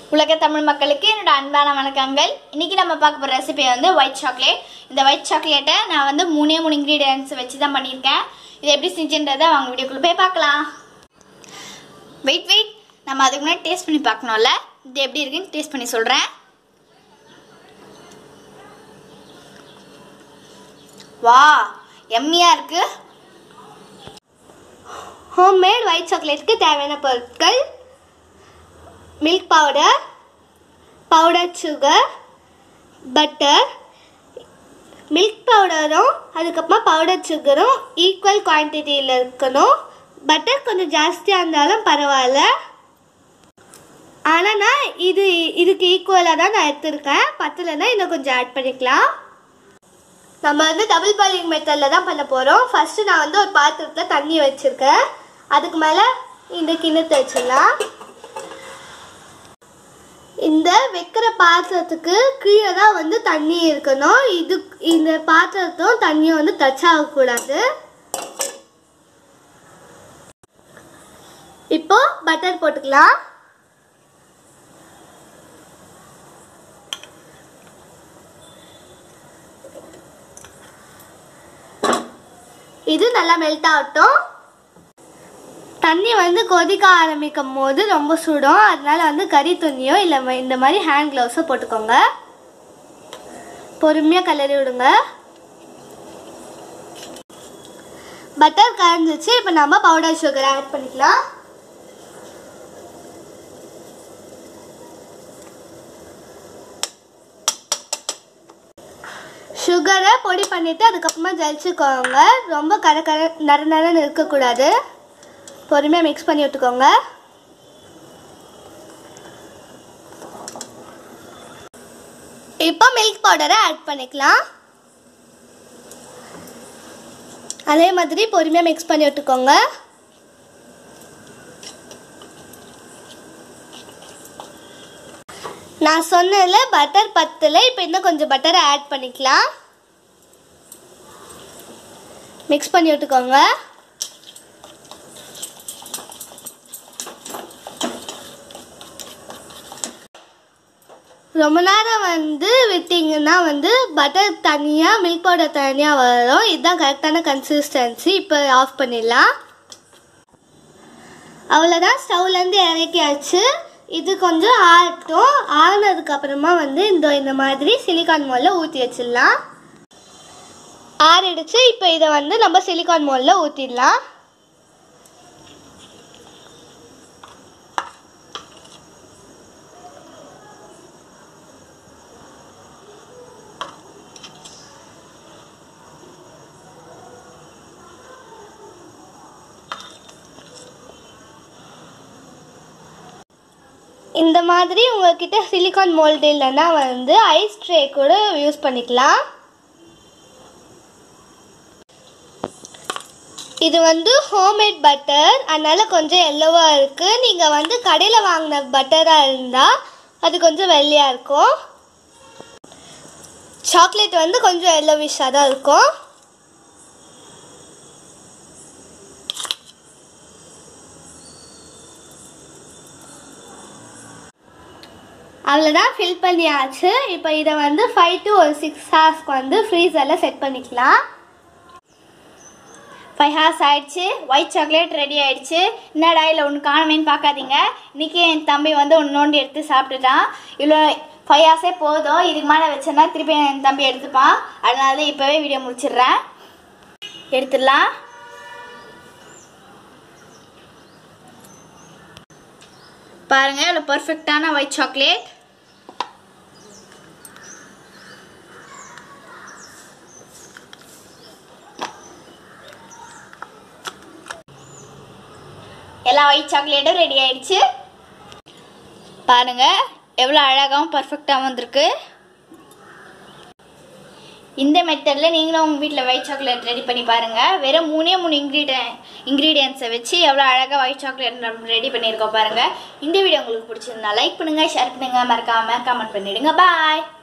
உலக தமிழ் மக்களுக்கு என்னோட அன்பான வணக்கங்கள் இன்னைக்கு நம்ம பார்க்க போகிற ரெசிபி வந்து ஒயிட் சாக்லேட் இந்த ஒயிட் சாக்லேட்டை நான் வந்து மூணே மூணு இன்க்ரீடியன்ஸ் வச்சு தான் பண்ணியிருக்கேன் இது எப்படி செஞ்சுன்றதை வாங்க வீடியோக்குள்ளே போய் பார்க்கலாம் வெயிட் வெயிட் நம்ம அதுக்கு முன்னாடி டேஸ்ட் பண்ணி பார்க்கணும்ல இது எப்படி இருக்குன்னு டேஸ்ட் பண்ணி சொல்கிறேன் வா எம்மியாக இருக்குது ஹோம்மேட் ஒயிட் சாக்லேட்டுக்கு தேவையான பொருட்கள் milk powder powder sugar butter milk பவுடரும் அதுக்கப்புறமா பவுடர் சுகரும் ஈக்குவல் குவான்டிட்டியில் இருக்கணும் பட்டர் கொஞ்சம் ஜாஸ்தியாக இருந்தாலும் பரவாயில்ல ஆனால் நான் இது இதுக்கு ஈக்குவலாக தான் நான் எடுத்திருக்கேன் பத்தலைன்னா இன்னும் கொஞ்சம் ஆட் பண்ணிக்கலாம் நம்ம வந்து டபுள் பாயிலிங் மெத்தடில் தான் பண்ண போகிறோம் ஃபஸ்ட்டு நான் வந்து ஒரு பாத்திரத்தில் தண்ணி வச்சுருக்கேன் அதுக்கு மேலே இந்த கிண்ணத்தை வச்சிடலாம் இந்த வைக்கிற பாத்திரத்துக்கு கீழே தான் வந்து தண்ணி இருக்கணும் இது இந்த பாத்திரத்தும் தண்ணியும் வந்து டச் ஆகக்கூடாது இப்போ பட்டர் போட்டுக்கலாம் இது நல்லா மெல்ட் ஆகட்டும் தண்ணி வந்து கொதிக்க ஆரம்பிக்கும் போது ரொம்ப சுடும் அதனால வந்து கறி துணியோ இல்லை ம- இந்த மாதிரி ஹேண்ட் க்ளவுஸோ போட்டுக்கோங்க பொறுமையாக கிளறி விடுங்க பட்டர் கரைஞ்சிச்சு இப்போ நம்ம பவுடர் சுகர் ஆட் பண்ணிக்கலாம் சுகரை பொடி பண்ணிவிட்டு அதுக்கப்புறமா ஜலிச்சுக்கோங்க ரொம்ப கரை கரை நர நரன்னு இருக்கக்கூடாது பொறுமையாக மிக்ஸ் பண்ணி விட்டுக்கோங்க இப்போ மில்க் பவுடரை ஆட் பண்ணிக்கலாம் அதே மாதிரி பொறுமையாக மிக்ஸ் பண்ணி விட்டுக்கோங்க நான் சொன்னதுல பட்டர் பத்தில் இப்போ இன்னும் கொஞ்சம் பட்டரை ஆட் பண்ணிக்கலாம் மிக்ஸ் பண்ணி விட்டுக்கோங்க ரொம்ப நேரம் வந்து விட்டிங்கன்னா வந்து பட்டர் தனியாக மில்க் பவுடர் தனியாக வரும் இதுதான் கரெக்டான கன்சிஸ்டன்சி இப்போ ஆஃப் பண்ணிடலாம் அவ்வளோதான் ஸ்டவ்லேருந்து இறக்கியாச்சு இது கொஞ்சம் ஆறட்டும் ஆறுனதுக்கு அப்புறமா வந்து இந்த இந்த மாதிரி சிலிக்கான் மோலில் ஊற்றி வச்சிடலாம் ஆறிடுச்சு இப்போ இதை வந்து நம்ம சிலிக்கான் மோலில் ஊற்றிடலாம் இந்த மாதிரி உங்ககிட்ட சிலிக்கான் மோல்டு இல்லைன்னா வந்து ஐஸ் ட்ரே கூட யூஸ் பண்ணிக்கலாம் இது வந்து ஹோம்மேட் பட்டர் அதனால கொஞ்சம் எல்லோவாக இருக்குது நீங்கள் வந்து கடையில் வாங்கின பட்டராக இருந்தால் அது கொஞ்சம் வெள்ளையாக இருக்கும் சாக்லேட் வந்து கொஞ்சம் எல்லோவிஷாக தான் இருக்கும் அவ்வளோதான் ஃபில் பண்ணியாச்சு இப்போ இதை வந்து ஃபைவ் டு ஒரு சிக்ஸ் ஹார்ஸ்க்கு வந்து ஃப்ரீசரில் செட் பண்ணிக்கலாம் ஃபைவ் ஹார்ஸ் ஆயிடுச்சு ஒயிட் சாக்லேட் ரெடி ஆயிடுச்சு என்னடா இல்லை ஒன்று காணுமேன்னு பார்க்காதீங்க இன்னைக்கு என் தம்பி வந்து ஒன்று நோண்டி எடுத்து சாப்பிட்டுட்டான் இவ்வளோ ஃபைவ் ஹார்ஸே போதும் இதுக்கு மேலே வச்சேன்னா திருப்பி என் தம்பி எடுத்துப்பான் அதனால தான் இப்போவே வீடியோ முடிச்சிடுறேன் எடுத்துடலாம் பாருங்க இவ்வளோ பர்ஃபெக்டான ஒயிட் சாக்லேட் எல்லா ஒயிட் சாக்லேட்டும் ரெடி ஆயிடுச்சு பாருங்க எவ்வளோ அழகாகவும் பர்ஃபெக்டாகவும் வந்திருக்கு இந்த மெத்தடில் நீங்களும் உங்கள் வீட்டில் ஒயிட் சாக்லேட் ரெடி பண்ணி பாருங்கள் வெறும் மூணே மூணு இன்க்ரீடியன் இன்க்ரீடியன்ஸை வச்சு எவ்வளோ அழகாக ஒயிட் சாக்லேட் நம்ம ரெடி பண்ணியிருக்கோம் பாருங்கள் இந்த வீடியோ உங்களுக்கு பிடிச்சிருந்தா லைக் பண்ணுங்கள் ஷேர் பண்ணுங்கள் மறக்காமல் கமெண்ட் பண்ணிவிடுங்க பாய்